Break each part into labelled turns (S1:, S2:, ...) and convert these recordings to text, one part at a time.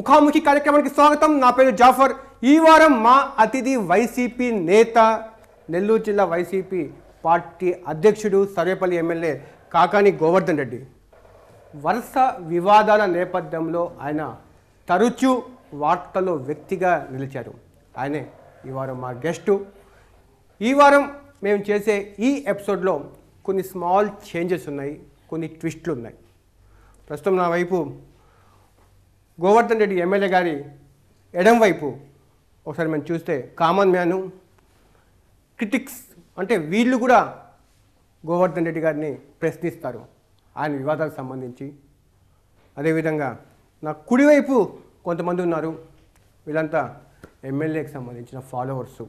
S1: ముఖాముఖి కార్యక్రమానికి స్వాగతం నా పేరు జాఫర్ ఈ వారం మా అతిథి వైసీపీ నేత నెల్లూరు జిల్లా వైసీపీ పార్టీ అధ్యక్షుడు సర్వేపల్లి ఎమ్మెల్యే కాకాని గోవర్ధన్ రెడ్డి వరుస వివాదాల నేపథ్యంలో ఆయన తరచూ వార్తల్లో వ్యక్తిగా నిలిచారు ఆయనే ఈ వారం మా గెస్టు ఈ వారం మేము చేసే ఈ ఎపిసోడ్లో కొన్ని స్మాల్ చేంజెస్ ఉన్నాయి కొన్ని ట్విస్ట్లు ఉన్నాయి ప్రస్తుతం నా వైపు గోవర్ధన్ రెడ్డి ఎమ్మెల్యే గారి ఎడం వైపు ఒకసారి మనం చూస్తే కామన్ మ్యాను క్రిటిక్స్ అంటే వీళ్ళు కూడా గోవర్ధన్ రెడ్డి గారిని ప్రశ్నిస్తారు ఆయన వివాదాలకు సంబంధించి అదేవిధంగా నా కుడివైపు కొంతమంది ఉన్నారు వీళ్ళంతా ఎమ్మెల్యేకి సంబంధించిన ఫాలోవర్సు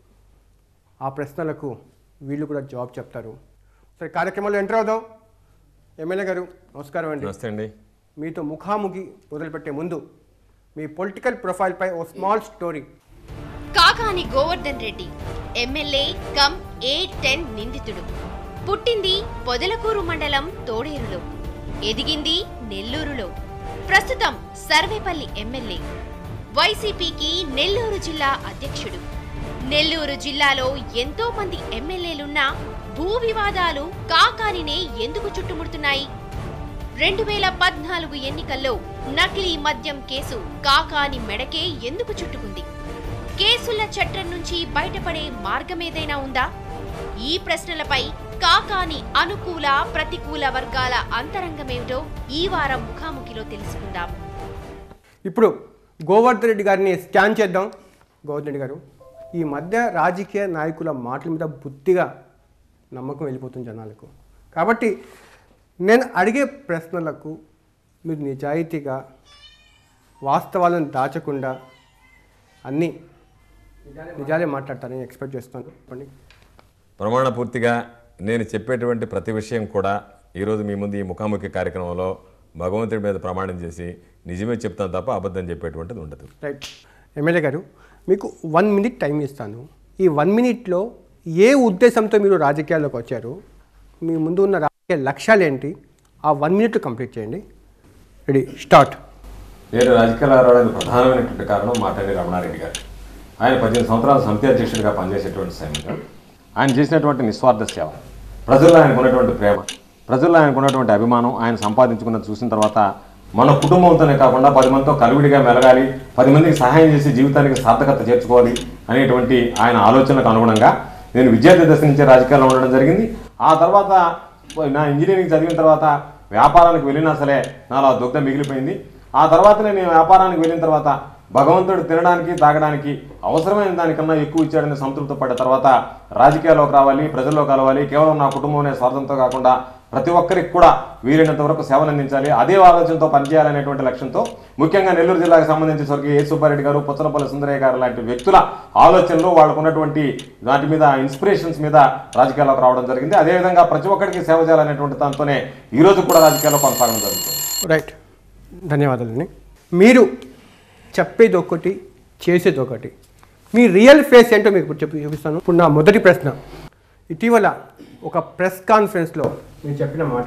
S1: ఆ ప్రశ్నలకు వీళ్ళు కూడా జవాబు చెప్తారు సరే కార్యక్రమంలో ఎంటర్ అవుదాం ఎమ్మెల్యే గారు నమస్కారం అండి
S2: నమస్తే అండి
S1: మీతో ముఖాముఖి మొదలుపెట్టే ముందు మీ పొలిటికల్ ప్రొఫైల్పై ఓ small story
S3: Kakani Govardhan Reddy MLA cum A ten నిందితుడు పుట్టింది పొదలకూరు మండలం తోడేరులో ఎదిగింది నెల్లూరులో ప్రస్తుతం సర్వేపల్లి ఎమ్మెల్యే వైసీపీకి నెల్లూరు జిల్లా అధ్యక్షుడు నెల్లూరు జిల్లాలో ఎంతో మంది ఎమ్మెల్యేలున్నా భూ వివాదాలు కాకానినే ఎందుకు చుట్టుముడుతున్నాయి రెండు వేల పద్నాలుగు ఎన్నికల్లో నకిలీ మద్యం కేసు కాకాని మెడకే ఎందుకు చుట్టుకుంది కేసుల చట్టం నుంచి బయటపడే మార్గమేదైనా ఉందా ఈ ప్రశ్నలపై కాకాని అనుకూల ప్రతికూల వర్గాల అంతరంగమేమిటో ఈ వారం ముఖాముఖిలో తెలుసుకుందాం
S1: ఇప్పుడు గోవర్ధన్ రెడ్డి గారిని స్కాన్ చేద్దాం గోవర్ధన్ రెడ్డి గారు ఈ మధ్య రాజకీయ నాయకుల మాటల మీద బుద్ధిగా నమ్మకం వెళ్ళిపోతుంది జనాలకు కాబట్టి నేను అడిగే ప్రశ్నలకు మీరు నిజాయితీగా వాస్తవాలను దాచకుండా అన్నీ నిజాలే మాట్లాడతారని ఎక్స్పెక్ట్ చేస్తాను చెప్పండి
S2: ప్రమాణ పూర్తిగా నేను చెప్పేటువంటి ప్రతి విషయం కూడా ఈరోజు మీ ముందు ఈ ముఖాముఖి కార్యక్రమంలో భగవంతుడి మీద ప్రమాణం చేసి నిజమే చెప్తాను తప్ప అబద్ధం చెప్పేటువంటిది ఉండదు
S1: రైట్ ఎమ్మెల్యే గారు మీకు వన్ మినిట్ టైం ఇస్తాను ఈ వన్ మినిట్లో ఏ ఉద్దేశంతో మీరు రాజకీయాల్లోకి వచ్చారు మీ ముందు ఉన్న రాజకీయ లక్ష్యాలు ఏంటి ఆ వన్ మినిట్ కంప్లీట్ చేయండి రెడీ స్టార్ట్
S2: నేను రాజకీయాలు రావడానికి ప్రధానమైనటువంటి కారణం మాటని రమణారెడ్డి గారు ఆయన పద్దెనిమిది సంవత్సరాల సమితి అధ్యక్షుడిగా పనిచేసేటువంటి సమయంలో ఆయన చేసినటువంటి నిస్వార్థ సేవ ప్రజల్లో ఆయనకు ఉన్నటువంటి ప్రేమ ప్రజల్లో ఆయనకు ఉన్నటువంటి అభిమానం ఆయన సంపాదించుకున్నది చూసిన తర్వాత మన కుటుంబంతోనే కాకుండా పది మందితో కలివిడిగా మెలగాలి పది మందికి సహాయం చేసి జీవితానికి సార్థకత చేర్చుకోవాలి అనేటువంటి ఆయన ఆలోచనలకు అనుగుణంగా నేను విద్యార్థి దశ నుంచి రాజకీయాల్లో ఉండడం జరిగింది ఆ తర్వాత నా ఇంజనీరింగ్ చదివిన తర్వాత వ్యాపారానికి వెళ్ళినా సరే నాలో ఆ దుగ్ధ మిగిలిపోయింది ఆ తర్వాత నేను వ్యాపారానికి వెళ్ళిన తర్వాత భగవంతుడు తినడానికి తాగడానికి అవసరమైన దానికన్నా ఎక్కువ ఇచ్చాడని సంతృప్తి పడ్డ తర్వాత రాజకీయాల్లోకి రావాలి ప్రజల్లో కలవాలి కేవలం నా కుటుంబం అనే స్వార్థంతో కాకుండా ప్రతి ఒక్కరికి కూడా వీలైనంత వరకు సేవలు అందించాలి అదే ఆలోచనతో పనిచేయాలనేటువంటి లక్ష్యంతో ముఖ్యంగా నెల్లూరు జిల్లాకు సంబంధించి స్వర్గీయ ఏ సుబ్బారెడ్డి గారు పుచ్చలపల్లి సుందరయ్య గారు లాంటి వ్యక్తుల ఆలోచనలు వాళ్ళకు ఉన్నటువంటి వాటి మీద ఇన్స్పిరేషన్స్ మీద రాజకీయాల్లోకి రావడం జరిగింది అదేవిధంగా ప్రతి ఒక్కరికి సేవ చేయాలనేటువంటి దాంతోనే ఈ రోజు కూడా రాజకీయాల్లో కొనసాగడం జరుగుతుంది
S1: రైట్ ధన్యవాదాలండి మీరు చెప్పేది ఒకటి చేసేది ఒకటి మీ రియల్ ఫేస్ ఏంటో మీకు ఇప్పుడు చెప్పి చూపిస్తాను ఇప్పుడు నా మొదటి ప్రశ్న ఇటీవల ఒక ప్రెస్ కాన్ఫరెన్స్లో నేను చెప్పిన మాట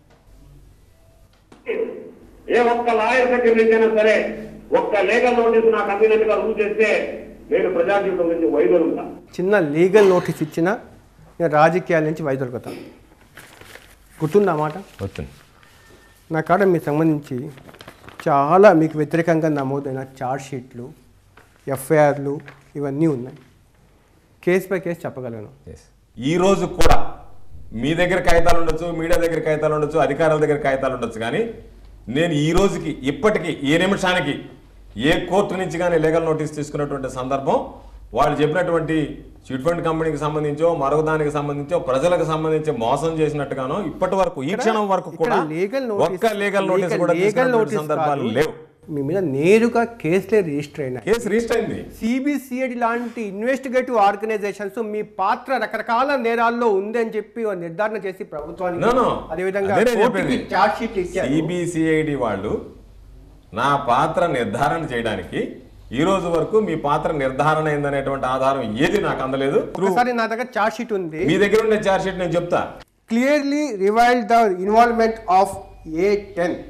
S4: ఏ ఒక్క లాయర్ దగ్గర నుంచైనా సరే ఒక్క లీగల్ నోటీస్ నాకు అందినట్టుగా రుజువు చేస్తే నేను ప్రజా జీవితం నుంచి వైదొలుగుతా
S1: చిన్న లీగల్ నోటీస్ ఇచ్చినా నేను రాజకీయాల నుంచి వైదొలుగుతాను గుర్తుందా మాట
S2: వస్తుంది
S1: నా కాడ మీకు సంబంధించి చాలా మీకు వ్యతిరేకంగా నమోదైన ఛార్జ్ షీట్లు ఎఫ్ఐఆర్లు ఇవన్నీ ఉన్నాయి కేసు బై కేసు చెప్పగలను
S2: Yes. ఈ రోజు కూడా మీ దగ్గర కాగితాలు ఉండొచ్చు మీడియా దగ్గర కాగితాలు ఉండొచ్చు అధికారుల దగ్గర కాగితాలు ఉండొచ్చు కానీ నేను ఈ రోజుకి ఇప్పటికీ ఏ నిమిషానికి ఏ కోర్టు నుంచి కానీ లీగల్ నోటీస్ తీసుకున్నటువంటి సందర్భం వాళ్ళు చెప్పినటువంటి చిట్ ఫండ్ కంపెనీకి సంబంధించో మరొక దానికి సంబంధించో ప్రజలకు సంబంధించి మోసం చేసినట్టుగానో ఇప్పటి వరకు ఈ క్షణం వరకు కూడా
S1: లీగల్
S2: ఒక్క లీగల్ నోటీస్ కూడా
S1: లీగల్
S2: తీసుకున్నటువంటి
S1: నోటీస్
S2: సందర్భాలు లేవు
S1: మీ మీద నేరుగా కేసులే రిజిస్టర్ అయినాయి
S2: కేసు రిజిస్టర్ అయింది
S1: సిబిసిఐడి లాంటి ఇన్వెస్టిగేటివ్ ఆర్గనైజేషన్స్ మీ పాత్ర రకరకాల నేరాల్లో ఉంది అని చెప్పి ఓ నిర్ధారణ చేసి ప్రభుత్వానికి
S2: No, no.
S1: అదేవిధంగా
S2: అదే నేను
S1: కోర్టుకి
S2: చెప్పేది.
S1: ఛార్జ్ షీట్ ఇచ్చారు
S2: సిబిసిఐడి వాళ్ళు నా పాత్ర నిర్ధారణ చేయడానికి ఈ రోజు వరకు మీ పాత్ర నిర్ధారణ అయిందనేటువంటి ఆధారం ఏది నాకు అందలేదు Through
S1: ఒకసారి నా దగ్గర ఛార్జ్ షీట్ ఉంది
S2: మీ దగ్గర ఉండే ఛార్జ్ షీట్ నేను చెప్తా
S1: clearly revealed the involvement of A ten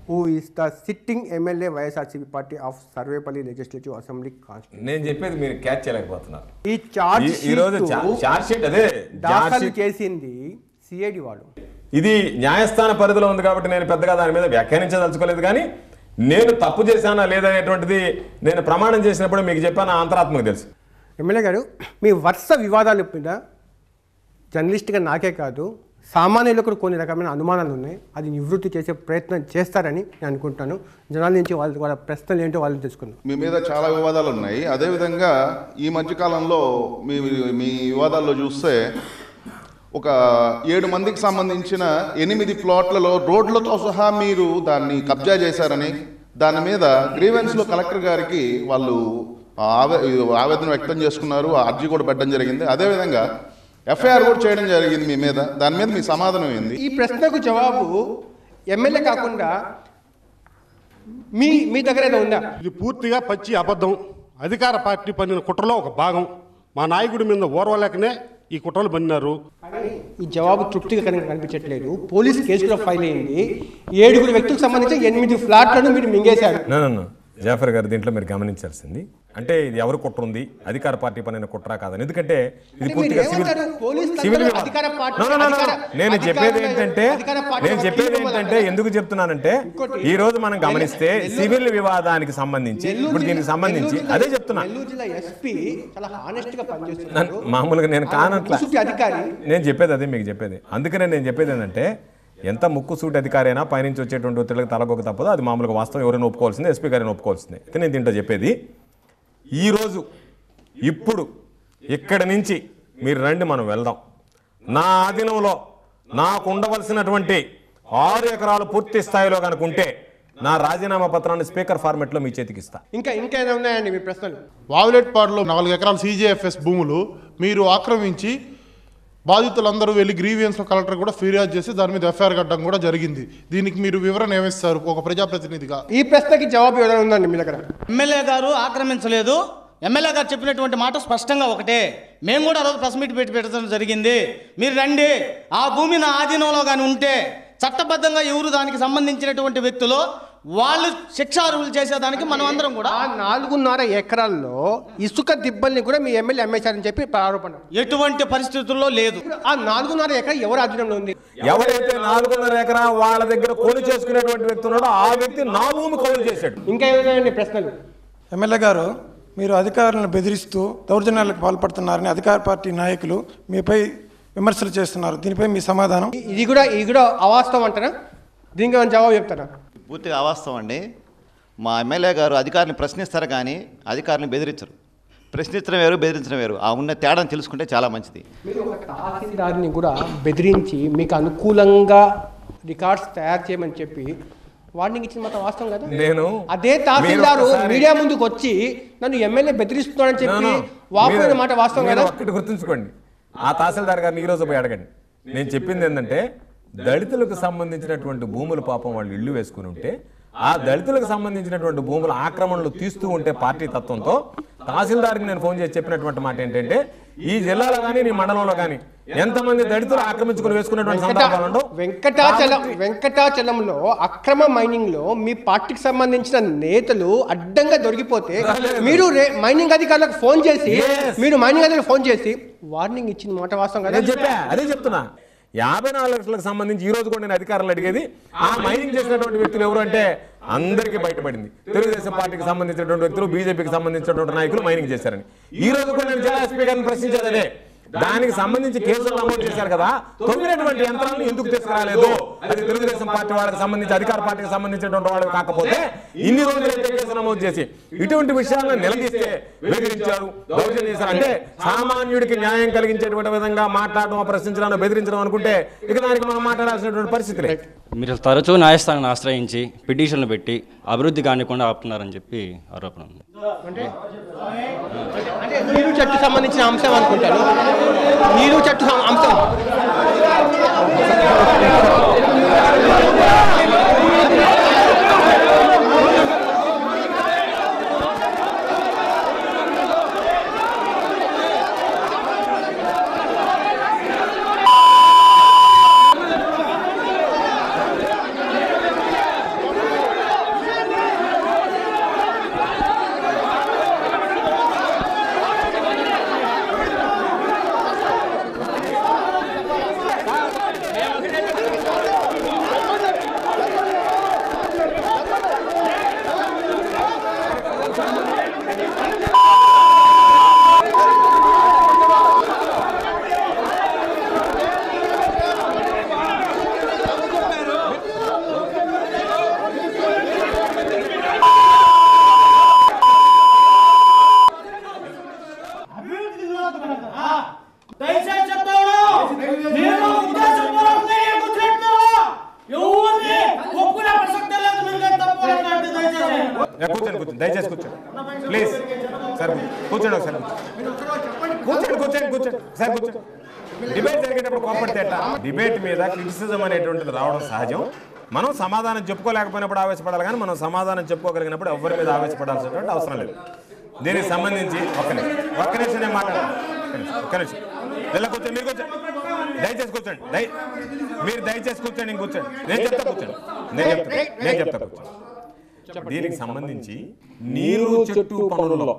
S1: who is the sitting MLA YSRCP party of Sarvepalli legislative assembly constitution
S2: నేను చెప్పేది మీరు క్యాచ్ చేయలేకపోతున్నారు
S1: ఈ చార్జ్
S2: ఈ- ఈ రోజు చా- చార్జ్ షీట్ అదే చార్జ్
S1: దాఖలు
S2: షీట్
S1: చేసింది సిఐడి వాడు
S2: ఇది న్యాయస్థాన పరిధిలో ఉంది కాబట్టి నేను పెద్దగా దాని మీద వ్యాఖ్యానించదలుచుకోలేదు కానీ నేను తప్పు చేశానా లేదనేటువంటిది నేను ప్రమాణం చేసినప్పుడు మీకు చెప్పాను నా అంతరాత్మకు తెలుసు
S1: ఎమ్మెల్యే గారు మీ వరుస వివాదాల మీద జర్నలిస్ట్గా నాకే కాదు సామాన్యులకు కూడా కొన్ని రకమైన అనుమానాలు ఉన్నాయి అది నివృత్తి చేసే ప్రయత్నం చేస్తారని నేను అనుకుంటాను జనాల నుంచి వాళ్ళ వాళ్ళ ప్రశ్నలు ఏంటో వాళ్ళు తెలుసుకుందాం
S5: మీ మీద చాలా వివాదాలు ఉన్నాయి అదేవిధంగా ఈ మధ్యకాలంలో మీ మీ వివాదాల్లో చూస్తే ఒక ఏడు మందికి సంబంధించిన ఎనిమిది ప్లాట్లలో రోడ్లతో సహా మీరు దాన్ని కబ్జా చేశారని దాని మీద గ్రీవెన్స్లో కలెక్టర్ గారికి వాళ్ళు ఆవే ఆవేదన వ్యక్తం చేసుకున్నారు ఆ అర్జీ కూడా పెట్టడం జరిగింది అదేవిధంగా ఎఫ్ఐఆర్ కూడా చేయడం జరిగింది మీ మీద దాని మీద మీ సమాధానం ఏంది
S1: ఈ ప్రశ్నకు జవాబు ఎమ్మెల్యే కాకుండా మీ మీ దగ్గర ఏదో ఉందా
S6: ఇది పూర్తిగా పచ్చి అబద్ధం అధికార పార్టీ పన్నిన కుట్రలో ఒక భాగం మా నాయకుడి మీద ఓర్వలేకనే ఈ కుట్రలు పన్నారు
S1: ఈ జవాబు తృప్తిగా కనుక కనిపించట్లేదు పోలీస్ కేసులో ఫైల్ అయింది ఏడుగురు వ్యక్తులకు సంబంధించి ఎనిమిది ఫ్లాట్లను మీరు మింగేశారు
S2: నన్ను జాఫర్ గారు దీంట్లో మీరు గమనించాల్సింది అంటే ఇది ఎవరు కుట్ర ఉంది అధికార పార్టీ పైన కుట్ర కాదని ఎందుకంటే ఇది
S1: అంటే
S2: పూర్తిగా
S1: మీరు
S2: సివిల్
S1: ఏమంటారు? పోలీస్
S2: సివిల్
S1: తరపున
S2: విభాగం.
S1: అధికార party-
S2: No, no, no, no.
S1: అధికార-
S2: నేను
S1: అధికార-
S2: చెప్పేది ఏంటంటే
S1: అధికార పార్టీ
S2: నేను
S1: ఒక
S2: చెప్పేది
S1: తీర్మానం
S2: ఏంటంటే
S1: కదా.
S2: ఎందుకు చెప్తున్నానంటే
S1: ఇంకోటి,
S2: ఈ రోజు మనం గమనిస్తే
S1: నెల్లూరు-
S2: సివిల్ వివాదానికి సంబంధించి
S1: నెల్లూరు
S2: ఇప్పుడు దీనికి
S1: జిల్లా-
S2: సంబంధించి
S1: నెల్లూరు జిల్లా-
S2: అదే చెప్తున్నా
S1: నెల్లూరు జిల్లా ఎస్పీ చాలా హానెస్ట్ గా
S2: నన్ను
S1: పనిచేస్తున్నారు
S2: మామూలుగా నేను కానట్లా
S1: ముసుటి అధికారి
S2: నేను చెప్పేది అదే మీకు చెప్పేది అందుకనే నేను చెప్పేది ఏంటంటే ఎంత ముక్కు సూటి అధికారి అయినా పైనుంచి వచ్చేటువంటి ఒత్తిడికి తలకొక తప్పదు అది మామూలుగా వాస్తవం ఎవరైనా ఒప్పుకోవాల్సిందే ఎస్పీ గారిని ఒప్పుకోవాల్సిందే అయితే నేను దీంట్లో చెప్పేది ఈరోజు ఇప్పుడు ఇక్కడి నుంచి మీరు రండి మనం వెళ్దాం నా ఆధీనంలో నాకు ఉండవలసినటువంటి ఆరు ఎకరాలు పూర్తి స్థాయిలో కనుక ఉంటే నా రాజీనామా పత్రాన్ని స్పీకర్ ఫార్మెట్లో మీ చేతికి ఇస్తా
S1: ఇంకా ఇంకా ఏమైనా ఉన్నాయండి మీ ప్రశ్నలు
S7: వావులెట్పాడులో నాలుగు ఎకరాల సీజేఎఫ్ఎస్ భూములు మీరు ఆక్రమించి బాధితులందరూ వెళ్ళి గ్రీవియన్స్లో కలెక్టర్ కూడా ఫిర్యాదు చేసి దాని మీద ఎఫ్ఐఆర్ కట్టడం కూడా జరిగింది దీనికి మీరు వివరణ ఏమిస్తారు ఒక ప్రజాప్రతినిధిగా
S1: ఈ ప్రశ్నకి జవాబు ఏదైనా ఉందండి మీ దగ్గర
S8: ఎమ్మెల్యే గారు ఆక్రమించలేదు ఎమ్మెల్యే గారు చెప్పినటువంటి మాట స్పష్టంగా ఒకటే మేము కూడా ఆ రోజు ప్రెస్ మీట్ పెట్టి పెట్టడం జరిగింది మీరు రండి ఆ భూమి నా ఆధీనంలో కానీ ఉంటే చట్టబద్ధంగా ఎవరు దానికి సంబంధించినటువంటి వ్యక్తులు వాళ్ళు శిక్షార్హులు చేసేదానికి మనం అందరం కూడా
S1: ఆ నాలుగున్నర ఎకరాల్లో ఇసుక దిబ్బల్ని కూడా మీ ఎమ్మెల్యే అమ్మేశారని చెప్పి ఆరోపణ
S8: ఎటువంటి పరిస్థితుల్లో లేదు
S1: ఆ నాలుగున్నర ఎకరా ఎవరు ఆధీనంలో ఉంది
S2: ఎవరైతే నాలుగున్నర ఎకరా వాళ్ళ దగ్గర కొను చేసుకునేటువంటి వ్యక్తి ఉన్నాడో ఆ వ్యక్తి నా భూమి కౌలు చేశాడు
S1: ఇంకా ఏమైనా ప్రశ్నలు
S9: ఎమ్మెల్యే గారు మీరు అధికారులను బెదిరిస్తూ దౌర్జన్యాలకు పాల్పడుతున్నారని అధికార పార్టీ నాయకులు మీపై విమర్శలు చేస్తున్నారు దీనిపై మీ సమాధానం
S1: ఇ- ఇది కూడా ఇది కూడా అవాస్తవం అంటారా దీనికి ఏమైనా జవాబు చెప్తారా
S10: పూర్తిగా అవాస్తవం అండి మా ఎమ్మెల్యే గారు అధికారిని ప్రశ్నిస్తారు కానీ అధికారిని బెదిరించరు ప్రశ్నించడం వేరు బెదిరించడం వేరు ఆ ఉన్న తేడాను తెలుసుకుంటే చాలా మంచిది
S1: మీరు ఒక తహసీల్దార్ని కూడా బెదిరించి మీకు అనుకూలంగా రికార్డ్స్ తయారు చేయమని చెప్పి వార్నింగ్ ఇచ్చిన మాట వాస్తవం కదా
S2: నేను
S1: అదే తహసీల్దారు
S2: మీరు ఒకసారి-
S1: మీడియా ముందుకు వచ్చి నన్ను ఎమ్మెల్యే బెదిరిస్తున్నాడని చెప్పి
S2: No, no.
S1: వాపోయిన
S2: మీరు-
S1: మాట వాస్తవం
S2: మీరు
S1: కదా
S2: ఒక్కటి గుర్తుంచుకోండి ఆ తహసీల్దార్ గారిని ఈ రోజు పోయి అడగండి నేను చెప్పింది ఏంటంటే దళితులకు సంబంధించినటువంటి భూములు పాపం వాళ్ళు ఇల్లు వేసుకుని ఉంటే ఆ దళితులకు సంబంధించినటువంటి భూముల ఆక్రమణలు తీస్తూ ఉంటే పార్టీ తత్వంతో తహసీల్దార్కి నేను ఫోన్ చేసి చెప్పినటువంటి మాట ఏంటంటే ఈ జిల్లాలో కానీ నీ మండలంలో కానీ ఎంతమంది దళితులు ఆక్రమించుకుని వేసుకున్నటువంటి సందర్భాలు ఉండవు
S1: వెంకటాచలం వెంకటాచలంలో అక్రమ మైనింగ్ లో మీ పార్టీకి సంబంధించిన నేతలు అడ్డంగా దొరికిపోతే మీరు రే- మైనింగ్ అధికారులకు ఫోన్ చేసి
S2: Yes.
S1: మీరు మైనింగ్ అధికారులకు ఫోన్ చేసి వార్నింగ్ ఇచ్చిన మాట వాస్తవం కదా
S2: నేను చెప్పా అదే చెప్తున్నా యాభై నాలుగు లక్షలకు సంబంధించి ఈ రోజు కూడా నేను అధికారులు అడిగేది ఆ మైనింగ్ చేసినటువంటి వ్యక్తులు ఎవరు అంటే అందరికీ బయటపడింది తెలుగుదేశం పార్టీకి సంబంధించినటువంటి వ్యక్తులు బీజేపీకి సంబంధించినటువంటి నాయకులు మైనింగ్ చేశారని ఈ రోజు కూడా నేను జిల్లా ఎస్పీ గారిని ప్రశ్నించేది అదే దానికి సంబంధించి కేసులు నమోదు చేశారు కదా తొమ్మినటువంటి యంత్రాలను ఎందుకు తీసుకురాలేదు అది తెలుగుదేశం పార్టీ వాళ్ళకి సంబంధించి అధికార పార్టీకి సంబంధించినటువంటి వాళ్ళు కాకపోతే ఇన్ని రోజులు అయితే కేసు నమోదు చేసి ఇటువంటి విషయాలను నిలదీస్తే బెదిరించారు దౌర్జన్యం చేశారు అంటే సామాన్యుడికి న్యాయం కలిగించేటువంటి విధంగా మాట్లాడడం ప్రశ్నించడం బెదిరించడం అనుకుంటే ఇక దానికి మనం మాట్లాడాల్సినటువంటి పరిస్థితి లేదు
S11: మీరు తరచూ న్యాయస్థానాన్ని ఆశ్రయించి పిటిషన్లు పెట్టి అభివృద్ధి కానికుండా ఆపుతున్నారని చెప్పి ఆరోపణ ఉంది
S1: అంటే నీరు చెట్టు సంబంధించిన అంశం అనుకుంటాను నీరు చెట్టు సం- అంశం
S2: ఒకసారి కూర్చోండి ఒకసారి కూర్చోండి కూర్చోండి కూర్చోండి ఒకసారి కూర్చోండి డిబేట్ జరిగేటప్పుడు కోపడితే ఎట్లా? డిబేట్ మీద క్రిటిసిజం అనేటువంటిది రావడం సహజం మనం సమాధానం చెప్పుకోలేకపోయినప్పుడు ఆవేశపడాలి కానీ మనం సమాధానం చెప్పుకోగలిగినప్పుడు ఎవరి మీద ఆవేశపడాల్సినటువంటి అవసరం లేదు దీనికి సంబంధించి ఒక్క నిమిషం ఒక్క నిమిషం నేను మాట్లాడాలి ఒక్క నిమిషం, ఒక్క నిమిషం ఇలా కూర్చోండి మీరు కూర్చోండి దయచేసి కూర్చోండి దయ మీరు దయచేసి కూర్చోండి ఇంక కూర్చోండి నేను చెప్తా కూర్చోండి నేను చెప్తా నేను చెప్తా కూర్చోండి దీనికి సంబంధించి నీరు చెట్టు పనులలో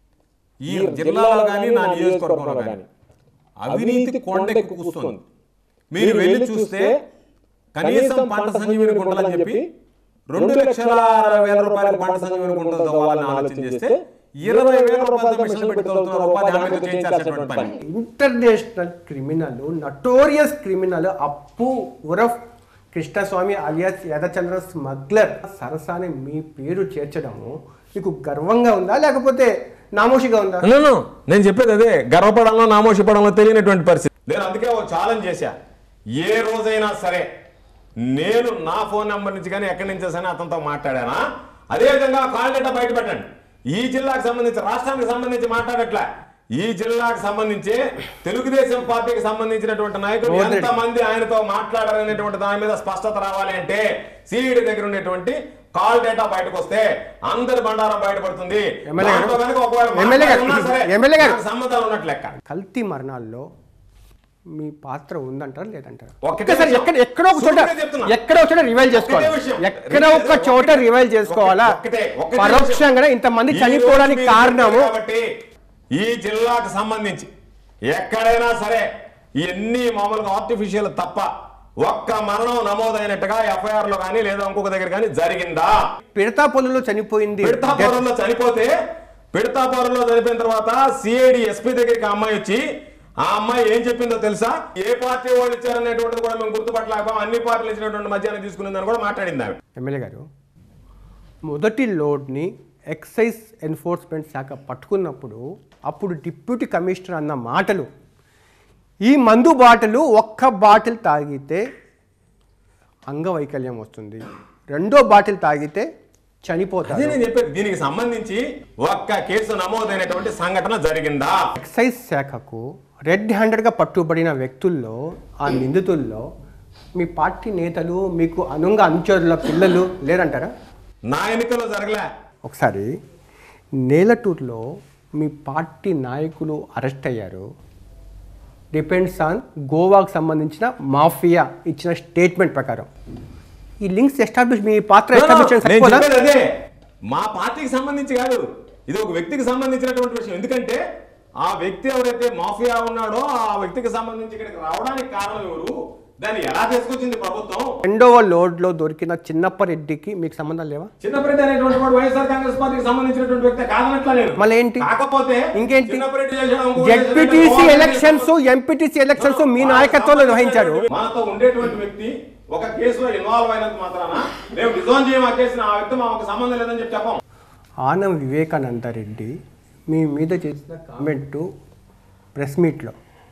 S2: ఈ జిల్లాలో కానీ నా నియోజకవర్గంలో కానీ అవినీతి కొండెక్కి కూస్తుంది మీరు వెళ్ళి చూస్తే కనీసం పంట సంజీవిని గుంటలని చెప్పి రెండు లక్షల అరవై వేల రూపాయల పంట సంజీవిని గుంటలు తవ్వాలని ఆలోచన చేస్తే ఇరవై వేల రూపాయలతో మిషన్లు పెట్టి తవ్వుతున్నారు ఉపాధి హామీతో చేయించాల్సినటువంటి పని
S1: international criminal notorious criminal Appu ఉరఫ్ కృష్ణస్వామి అలియాస్ యదచంద్ర స్మగ్లర్ సరసాని మీ పేరు చేర్చడము మీకు గర్వంగా ఉందా లేకపోతే నామోషిగా ఉందా
S2: No, no. నేను చెప్పేది అదే గర్వపడంలో నామోషపడంలో తెలియనటువంటి పరిస్థితి నేను అందుకే ఓ ఛాలెంజ్ చేశా ఏ రోజైనా సరే నేను నా ఫోన్ నెంబర్ నుంచి కానీ ఎక్కడి నుంచి సరే అతనితో మాట్లాడానా అదే విధంగా కాల్ డేటా బయట పెట్టండి ఈ జిల్లాకు సంబంధించి రాష్ట్రానికి సంబంధించి మాట్లాడట్లే ఈ జిల్లాకు సంబంధించి తెలుగుదేశం పార్టీకి సంబంధించినటువంటి నాయకులు
S1: గోవింద్
S2: ఎంత మంది ఆయనతో మాట్లాడారనేటువంటి దాని మీద స్పష్టత రావాలి అంటే సిఈడి దగ్గర ఉండేటువంటి కాల్ డేటా బయటకు వస్తే అందరి బండారం బయటపడుతుంది
S1: ఎమ్మెల్యే గారు,
S2: దాంట్లో కనుక ఒకవేళ
S1: ఎమ్మెల్యే గారు,
S2: మాట్లాడి ఉన్నా సరే,
S1: ఎమ్మెల్యే గారు.
S2: నాకు సంబంధాలు ఉన్నట్లు లెక్క
S1: కల్తీ మరణాల్లో మీ పాత్ర ఉందంటారా లేదంటారా
S2: ఒక్కటే
S1: ఒక్కసారి
S2: విషయం.
S1: ఎక్కడ ఎక్కడో ఒక చోట
S2: సూటిగా చెప్తున్నా.
S1: ఎక్కడో ఒక చోట రివైల్ చేసుకోవాలి
S2: ఒక్కటే విషయం.
S1: ఎక్కడ ఒక చోట రివైల్ చేసుకోవాలా
S2: ఒక్కటే, ఒక్కటే
S1: పరోక్షంగా ఇంతమంది
S2: ఈ
S1: చనిపోవడానికి
S2: రోజు మీరు
S1: కారణము
S2: చెప్పారు కాబట్టి ఈ జిల్లాకు సంబంధించి ఎక్కడైనా సరే ఇవన్నీ మామూలుగా ఆర్టిఫిషియల్ తప్ప ఒక్క మరణం నమోదైనట్టుగా ఎఫ్ఐఆర్ లో కానీ లేదా ఇంకొక దగ్గర కానీ జరిగిందా
S1: పిడతా పొలంలో చనిపోయింది
S2: పిడతాపురంలో చనిపోతే పిడతాపురంలో చనిపోయిన తర్వాత సిఐడి ఎస్పీ దగ్గరికి ఆ అమ్మాయి వచ్చి ఆ అమ్మాయి ఏం చెప్పిందో తెలుసా ఏ పార్టీ వాళ్ళు ఇచ్చారనేటువంటిది కూడా మేము గుర్తుపట్టలేకపోయాం అన్ని పార్టీలు ఇచ్చినటువంటి మధ్యాహ్నం తీసుకునేదని కూడా మాట్లాడింది ఆమె
S1: ఎమ్మెల్యే గారు మొదటి లోడ్ని ఎక్సైజ్ ఎన్ఫోర్స్మెంట్ శాఖ పట్టుకున్నప్పుడు అప్పుడు డిప్యూటీ కమిషనర్ అన్న మాటలు ఈ మందు బాటలు ఒక్క బాటిల్ తాగితే అంగవైకల్యం వస్తుంది రెండో బాటిల్ తాగితే
S2: అదే
S1: చనిపోతారు
S2: నేను చెప్పేది దీనికి సంబంధించి ఒక్క కేసు నమోదైనటువంటి సంఘటన జరిగిందా
S1: ఎక్సైజ్ శాఖకు రెడ్ హ్యాండెడ్గా పట్టుబడిన వ్యక్తుల్లో ఆ నిందితుల్లో మీ పార్టీ నేతలు మీకు అనుంగ అనుచరుల పిల్లలు లేరంటారా
S2: నా ఎన్నికల్లో జరగలే
S1: ఒకసారి నేలటూరులో మీ పార్టీ నాయకులు అరెస్ట్ అయ్యారు డిపెండ్స్ ఆన్ గోవాకు సంబంధించిన మాఫియా ఇచ్చిన స్టేట్మెంట్ ప్రకారం ఈ లింక్స్ ఎస్టాబ్లిష్ మీ పాత్ర ఎస్టాబ్లిష్
S2: నేను
S1: సరిపోదా
S2: చెప్పేది అదే మా పార్టీకి సంబంధించి కాదు ఇది ఒక వ్యక్తికి సంబంధించినటువంటి విషయం ఎందుకంటే ఆ వ్యక్తి ఎవరైతే మాఫియా ఉన్నాడో ఆ వ్యక్తికి సంబంధించి ఇక్కడికి రావడానికి కారణం ఎవరు దాన్ని ఎలా తీసుకొచ్చింది ప్రభుత్వం
S1: రెండవ లోడ్లో దొరికిన చిన్నప్పరెడ్డికి మీకు సంబంధం లేవా
S2: చిన్నపరెడ్డి అనేటువంటి వాడు వైఎస్ఆర్ కాంగ్రెస్ పార్టీకి సంబంధించినటువంటి వ్యక్తి కాదనట్లా నేను
S1: మళ్ళీ ఏంటి
S2: కాకపోతే
S1: ఇంకేంటి
S2: చిన్నపరెడ్డి చేసిన ఇంకో
S1: జెడ్పీటీసీ
S2: చేసిన
S1: ఎలక్షన్స్ ఎంపీటీసీ ఎలక్షన్స్ మీ నాయకత్వంలో నిర్వహించారు
S2: మనతో ఉండేటువంటి వ్యక్తి ఒక కేసులో ఇన్వాల్వ్ అయినంత మాత్రాన మేము డిజోన్ చేయం ఆ కేసుని ఆ వ్యక్తి మాకు సంబంధం లేదని చెప్పి చెప్పాం
S1: ఆనం వివేకానంద రెడ్డి మీ మీద చేసిన కామెంటు ప్రెస్ మీట్లో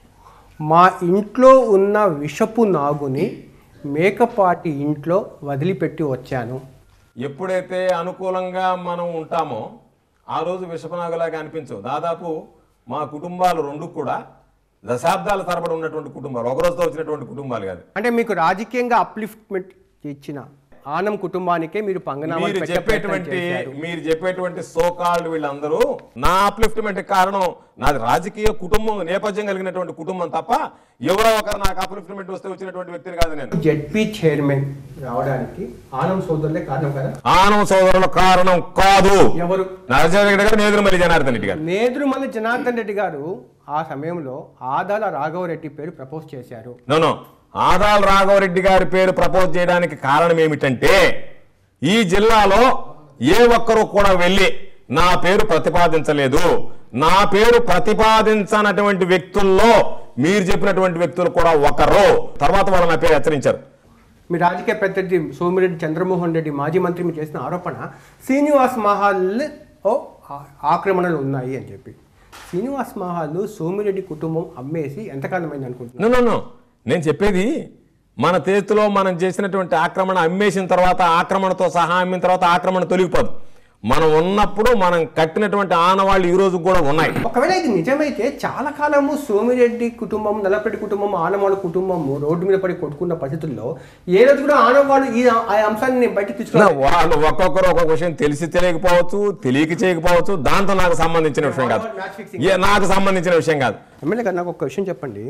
S1: మా ఇంట్లో ఉన్న విషపు నాగుని మేకపాటి ఇంట్లో వదిలిపెట్టి వచ్చాను
S2: ఎప్పుడైతే అనుకూలంగా మనం ఉంటామో ఆ రోజు విషపనాగలాగా అనిపించవు దాదాపు మా కుటుంబాలు రెండు కూడా దశాబ్దాల తరబడి ఉన్నటువంటి కుటుంబాలు ఒక రోజుతో వచ్చినటువంటి కుటుంబాలు కాదు
S1: అంటే మీకు రాజకీయంగా అప్లిఫ్ట్మెంట్ ఇచ్చిన ఆనం కుటుంబానికే మీరు పంగనామాలు
S2: మీరు
S1: పెట్టే ప్రయత్నం
S2: చెప్పేటువంటి
S1: చేశారు.
S2: మీరు చెప్పేటువంటి సోకాల్డ్ వీళ్ళందరూ నా అప్లిఫ్ట్మెంట్ కారణం నాది రాజకీయ కుటుంబం నేపథ్యం కలిగినటువంటి కుటుంబం తప్ప ఎవరో ఒకరు నాకు అప్లిఫ్ట్మెంట్ వస్తే వచ్చినటువంటి వ్యక్తిని కాదు నేను
S1: జెడ్పీ చైర్మన్ రావడానికి ఆనం సోదరులే కారణం కదా
S2: ఆనవ సోదరుల కారణం కాదు
S1: ఎవరు
S2: నరసింహ రెడ్డి గారు నేదురుమల్లి జనార్దన్ రెడ్డి గారు
S1: నేదురుమల్లి జనార్దన్ రెడ్డి గారు ఆ సమయంలో ఆదాల రాఘవరెడ్డి పేరు ప్రపోజ్ చేశారు
S2: నోనో ఆదాల్ రాఘవరెడ్డి గారి పేరు ప్రపోజ్ చేయడానికి కారణం ఏమిటంటే ఈ జిల్లాలో ఏ ఒక్కరూ కూడా వెళ్ళి నా పేరు ప్రతిపాదించలేదు నా పేరు ప్రతిపాదించనటువంటి వ్యక్తుల్లో మీరు చెప్పినటువంటి వ్యక్తులు కూడా ఒకరు తర్వాత వాళ్ళు నా పేరు హెచ్చరించారు
S1: మీ రాజకీయ ప్రత్యర్థి సోమిరెడ్డి చంద్రమోహన్ రెడ్డి మాజీ మంత్రి మీరు చేసిన ఆరోపణ శ్రీనివాస్ మహల్ ఓ ఆ- ఆక్రమణలు ఉన్నాయి అని చెప్పి శ్రీనివాస్ మహల్ సోమిరెడ్డి కుటుంబం అమ్మేసి ఎంతకాలం అయింది అనుకుంటున్నారు
S2: నో నో నో నేను చెప్పేది మన చేతిలో మనం చేసినటువంటి ఆక్రమణ అమ్మేసిన తర్వాత ఆక్రమణతో సహా అమ్మిన తర్వాత ఆక్రమణ తొలగిపోదు మనం ఉన్నప్పుడు మనం కట్టినటువంటి ఆనవాళ్ళు ఈ రోజు కూడా ఉన్నాయి
S1: ఒకవేళ ఇది నిజమైతే చాలా కాలము సోమిరెడ్డి కుటుంబం నల్లపరెడ్డి కుటుంబం ఆనవాళ్ళ కుటుంబము రోడ్డు మీద పడి కొట్టుకున్న పరిస్థితుల్లో ఏ రోజు కూడా ఆనవాళ్ళు ఈ ఆ అంశాన్ని బయటకు
S2: నా
S1: తీసుకున్నారు
S2: వాళ్ళు ఒక్కొక్కరు ఒక్కొక్క విషయం తెలిసి తెలియకపోవచ్చు తెలియక చేయకపోవచ్చు దాంతో నాకు సంబంధించిన విషయం కాదు ఏ నాకు సంబంధించిన విషయం కాదు
S1: ఎమ్మెల్యే గారు నాకు ఒక విషయం చెప్పండి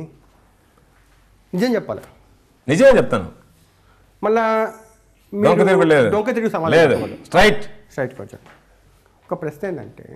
S1: నిజం చెప్పాలి
S2: నిజమే చెప్తాను
S1: మళ్ళా మీరు
S2: డొంక తిరుగు లేదు
S1: డొంక తిరుగు సమాధానం
S2: లేదు
S1: చెప్పకూడదు.
S2: స్ట్రైట్
S1: స్ట్రైట్ కొంచెం ఒక ప్రశ్న ఏంటంటే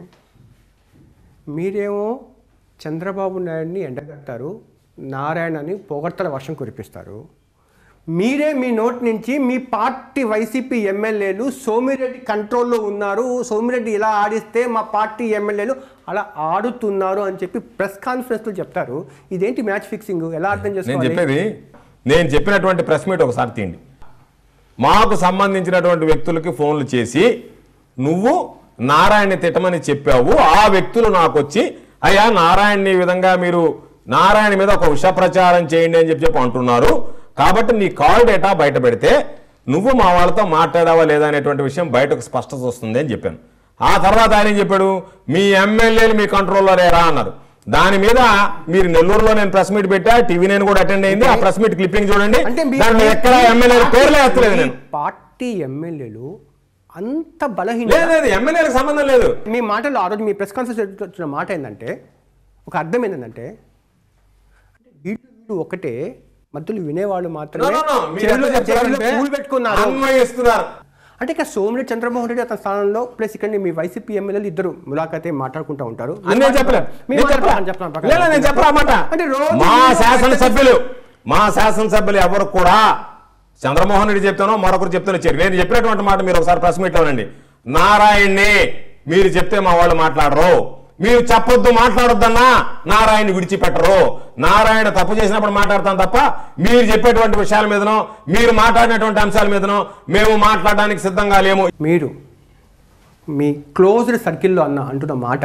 S1: మీరేమో చంద్రబాబు నాయుడిని ఎండగట్టారు నారాయణని పొగడ్తల వర్షం కురిపిస్తారు మీరే మీ నోటి నుంచి మీ పార్టీ వైసీపీ ఎమ్మెల్యేలు సోమిరెడ్డి కంట్రోల్లో ఉన్నారు సోమిరెడ్డి ఇలా ఆడిస్తే మా పార్టీ ఎమ్మెల్యేలు అలా ఆడుతున్నారు అని చెప్పి ప్రెస్ కాన్ఫరెన్స్లో చెప్తారు ఇదేంటి మ్యాచ్ ఫిక్సింగ్ ఎలా అర్థం
S2: నేను
S1: చేసుకోవాలి
S2: చెప్పేది నేను చెప్పినటువంటి ప్రెస్ మీట్ ఒకసారి తీయండి మాకు సంబంధించినటువంటి వ్యక్తులకి ఫోన్లు చేసి నువ్వు నారాయణని తిట్టమని చెప్పావు ఆ వ్యక్తులు నాకు వచ్చి అయ్యా నారాయణని ఈ విధంగా మీరు నారాయణ మీద ఒక విష ప్రచారం చేయండి అని చెప్పి చెప్పి అంటున్నారు కాబట్టి నీ కాల్ డేటా బయట పెడితే నువ్వు మా వాళ్ళతో మాట్లాడావా లేదా అనేటువంటి విషయం బయటకు స్పష్టత వస్తుంది అని చెప్పాను ఆ తర్వాత ఆయన ఏం చెప్పాడు మీ ఎమ్మెల్యేలు మీ కంట్రోల్లో రేరా అన్నారు దాని మీద మీరు నెల్లూరులో నేను ప్రెస్ మీట్ పెట్టా టీవీ నేను కూడా అటెండ్ అయింది ఆ ప్రెస్ మీట్ క్లిప్పింగ్ చూడండి
S1: అంటే మీ-
S2: దాంట్లో ఎక్కడ ఎమ్మెల్యే పేర్లే ఎత్తలేదు
S1: మీ
S2: నేను
S1: పార్టీ ఎమ్మెల్యేలు అంత బలహీన
S2: లేదు లేదు ఎమ్మెల్యేలకు సంబంధం లేదు
S1: మీ మాటల్లో ఆ రోజు మీ ప్రెస్ కాన్ఫరెన్స్ వచ్చిన మాట ఏంటంటే ఒక అర్థం ఏంటంటే అంటే వీళ్ళు వీళ్ళు ఒకటే మధ్యలో వినేవాళ్ళు మాత్రమే
S2: No, no, no. మీరు
S1: చెవిలో-
S2: ఎట్లా చెప్తారంటే
S1: చెవిలో పూలు పెట్టుకున్నారు
S2: అన్వయిస్తున్నారు.
S1: అంటే ఇక సోమిరెడ్డి చంద్రమోహన్ రెడ్డి అతని స్థానంలో ప్లస్ ఇక్కడ మీ వైసీపీ ఎమ్మెల్యేలు ఇద్దరు ములాఖతే మాట్లాడుకుంటూ ఉంటారు
S2: అని నేను చెప్పలే
S1: మీ
S2: నేను
S1: మాట
S2: చెప్పలే.
S1: ప్రకారం చెప్తున్నాను ప్రకారం.
S2: లేదు, నేను చెప్పరా మాట
S1: అంటే రోజు
S2: మా
S1: మీరు-
S2: శాసనసభ్యులు మా శాసనసభ్యులు ఎవరు కూడా చంద్రమోహన్ రెడ్డి చెప్తానో మరొకరు చెప్తానో చెప్పారు నేను చెప్పినటువంటి మాట మీరు ఒకసారి ప్రెస్ మీట్ లోనండి నారాయణ్ని మీరు చెప్తే మా వాళ్ళు మాట్లాడరు మీరు చెప్పొద్దు మాట్లాడొద్దన్నా నారాయణ విడిచిపెట్టరు నారాయణ తప్పు చేసినప్పుడు మాట్లాడతాం తప్ప మీరు చెప్పేటువంటి విషయాల మీదనో మీరు మాట్లాడినటువంటి అంశాల మీదనో మేము మాట్లాడడానికి సిద్ధంగా లేము
S1: మీరు మీ క్లోజ్డ్ సర్కిల్లో అన్న అంటున్న మాట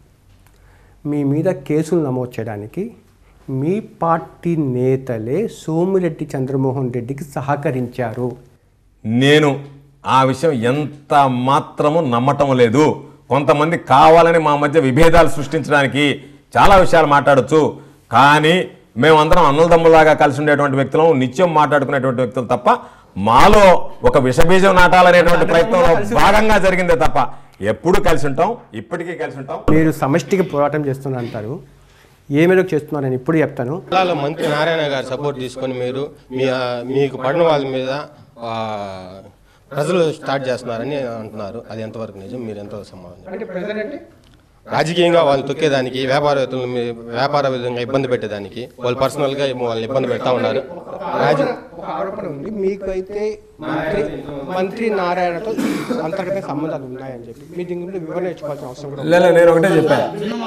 S1: మీ మీద కేసులు నమోదు చేయడానికి మీ పార్టీ నేతలే సోమిరెడ్డి చంద్రమోహన్ రెడ్డికి సహకరించారు
S2: నేను ఆ విషయం ఎంత మాత్రము నమ్మటం లేదు కొంతమంది కావాలని మా మధ్య విభేదాలు సృష్టించడానికి చాలా విషయాలు మాట్లాడొచ్చు కానీ మేమందరం అన్నదమ్ములాగా కలిసి ఉండేటువంటి వ్యక్తులం నిత్యం మాట్లాడుకునేటువంటి వ్యక్తులు తప్ప మాలో ఒక విషబీజం నాటాలనేటువంటి ప్రయత్నంలో భాగంగా జరిగిందే తప్ప ఎప్పుడు కలిసి ఉంటాం ఇప్పటికీ కలిసి ఉంటాం
S1: మీరు సమష్టికి పోరాటం చేస్తున్నారు అంటారు ఏ మేరకు చేస్తున్నారని ఇప్పుడు చెప్తాను
S12: జిల్లాలో మంత్రి నారాయణ గారి సపోర్ట్ తీసుకొని మీరు మీ ఆ, మీకు పడిన వాళ్ళ మీద ఆ, ప్రజలు స్టార్ట్ చేస్తున్నారని అంటున్నారు అది ఎంతవరకు నిజం మీరు ఎంతవరకు సమాధానం
S1: అంటే ప్రజలు అంటే
S12: రాజకీయంగా వాళ్ళు తొక్కేదానికి వ్యాపారవేత్తలు వ్యాపార విధంగా ఇబ్బంది పెట్టేదానికి వాళ్ళు పర్సనల్గా వాళ్ళని ఇబ్బంది పెడతా ఉన్నారు రాజ
S1: ఒక ఆరోపణ ఉంది మీకు అయితే మంత్రి మంత్రి నారాయణతో అంతర్గత సంబంధాలు ఉన్నాయని చెప్పి మీ దీని గురించి వివరణ ఇచ్చుకోవాల్సిన అవసరం కూడా ఉంది.
S2: లేదు నేను ఒకటే చెప్పాను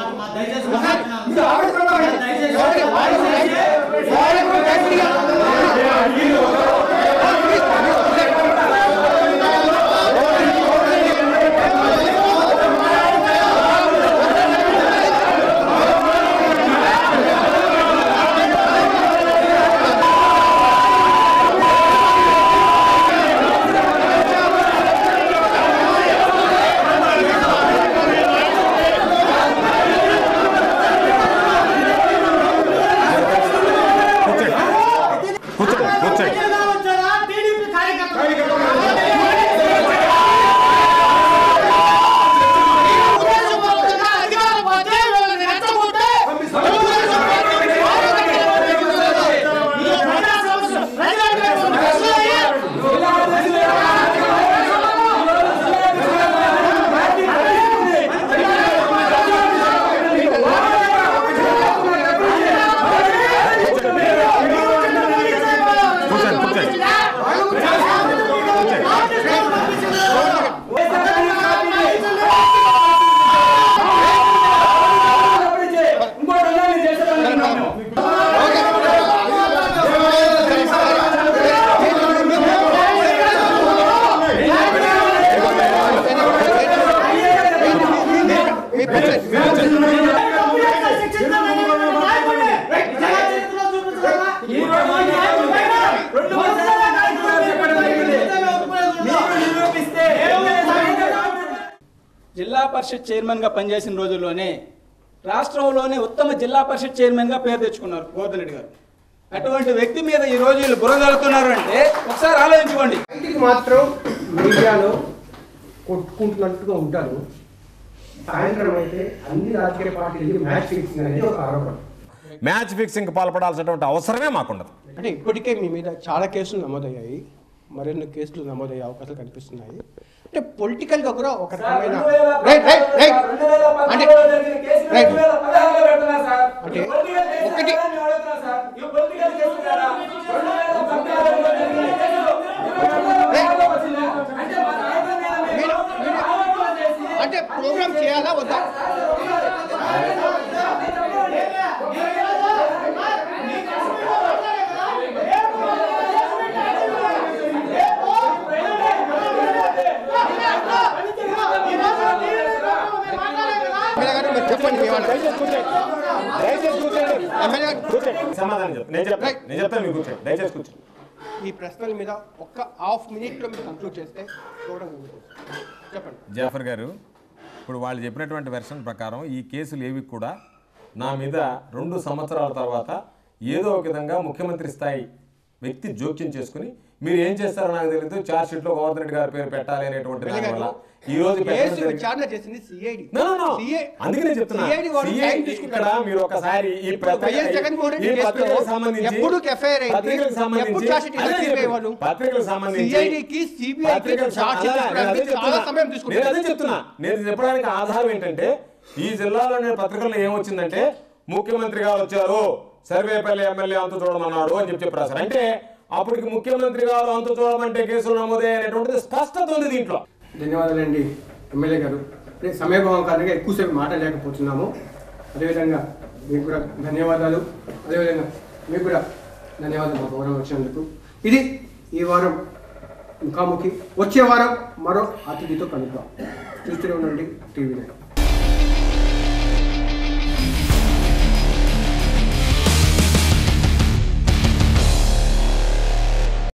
S2: కూర్చోండి కూర్చోండి కూర్చోండి కూర్చోండి
S13: పరిషత్ చైర్మన్గా పనిచేసిన రోజుల్లోనే రాష్ట్రంలోనే ఉత్తమ జిల్లా పరిషత్ చైర్మన్గా పేరు తెచ్చుకున్నారు గోవర్ధన్ రెడ్డి గారు అటువంటి వ్యక్తి మీద ఈ రోజు వీళ్ళు బురదలుతున్నారు అంటే ఒకసారి ఆలోచించుకోండి
S1: బయటికి మాత్రం మీడియాలో కొట్టుకుంటున్నట్టుగా ఉంటారు సాయంత్రం అయితే అన్ని రాజకీయ పార్టీలకి మ్యాచ్ ఫిక్సింగ్ అనేది ఒక ఆరోపణ
S2: మ్యాచ్ ఫిక్సింగ్ పాల్పడాల్సినటువంటి అవసరమే మాకుండదు
S1: అంటే ఇప్పటికే మీ మీద చాలా కేసులు నమోదయ్యాయి మరిన్ని కేసులు నమోదయ్యే అవకాశాలు కనిపిస్తున్నాయి అంటే పొలిటికల్గా కూడా ఒక రకమైన రైట్ రైట్ రైట్ అంటే రైట్ అంటే ఒకటి అంటే ప్రోగ్రామ్ చేయాలా వద్దా
S2: సమాధానం చెప్పు నేను చెప్తాను నేను చెప్తాను మీరు కూర్చోండి దయచేసి కూర్చోండి
S1: ఈ ప్రశ్నల మీద ఒక్క హాఫ్ మినిట్లో మీరు కంక్లూడ్ చేస్తే ప్రోగ్రామ్ చెప్పండి
S2: జాఫర్ గారు ఇప్పుడు వాళ్ళు చెప్పినటువంటి వెర్షన్ ప్రకారం ఈ కేసులు ఏవి కూడా నా మీద రెండు సంవత్సరాల తర్వాత ఏదో ఒక విధంగా ముఖ్యమంత్రి స్థాయి వ్యక్తి జోక్యం చేసుకుని మీరు ఏం చేస్తారో నాకు తెలియదు చార్జ్ షీట్ లో గోవర్ధన్ రెడ్డి గారి పేరు పెట్టాలి అనేటువంటి దాని వల్ల ఈ రోజు పెట్టడం
S1: కేసు
S2: జరిగింది.
S1: విచారణ చేసింది సిఐడి
S2: No, no, no. అందుకనే చెప్తున్నా CI ఇక్కడ మీరు ఒకసారి ఈ పత్రిక-
S1: జగన్మోహన్
S2: ఈ
S1: రెడ్డి
S2: పత్రికలకు
S1: కేసులో
S2: సంబంధించి
S1: ఎప్పుడు ఎఫ్ఐఆర్ అయితే
S2: పత్రికలకు సంబంధించి
S1: ఎప్పుడు చార్జ్ షీట్
S2: అదే
S1: ఇలా
S2: చెప్పేది.
S1: తీసేవాళ్ళు?
S2: పత్రికలకు సంబంధించి
S1: CID కి CBI కి
S2: పత్రికలకు
S1: చార్జ్ షీట్
S2: అలా, నేను అదే
S1: తీసుకోవడానికి చాలా
S2: చెప్తున్నా.
S1: సమయం తీసుకుంటుంది.
S2: నేను అదే చెప్తున్నా నేను చెప్పడానికి ఆధారం ఏంటంటే ఈ జిల్లాలో నేను పత్రికల్లో ఏమొచ్చిందంటే ముఖ్యమంత్రి గారు వచ్చారు సర్వేపల్లి ఎమ్మెల్యే అంతు చూడమన్నాడు అని చెప్పి చెప్పారు సార్ అంటే అప్పటికి ముఖ్యమంత్రి గారు అంతు చూడమంటే కేసులు నమోదే అనేటువంటిది స్పష్టత ఉంది దీంట్లో
S1: ధన్యవాదాలండి ఎమ్మెల్యే గారు అంటే సమయభావం కారణంగా ఎక్కువసేపు మాట్లాడలేకపోతున్నాము అదేవిధంగా మీకు కూడా ధన్యవాదాలు అదేవిధంగా మీకు కూడా ధన్యవాదాలు మా గౌరవం వచ్చినందుకు ఇది ఈ వారం ముఖాముఖి వచ్చే వారం మరో అతిథితో కలుద్దాం చూస్తూనే ఉండండి టీవీ నైన్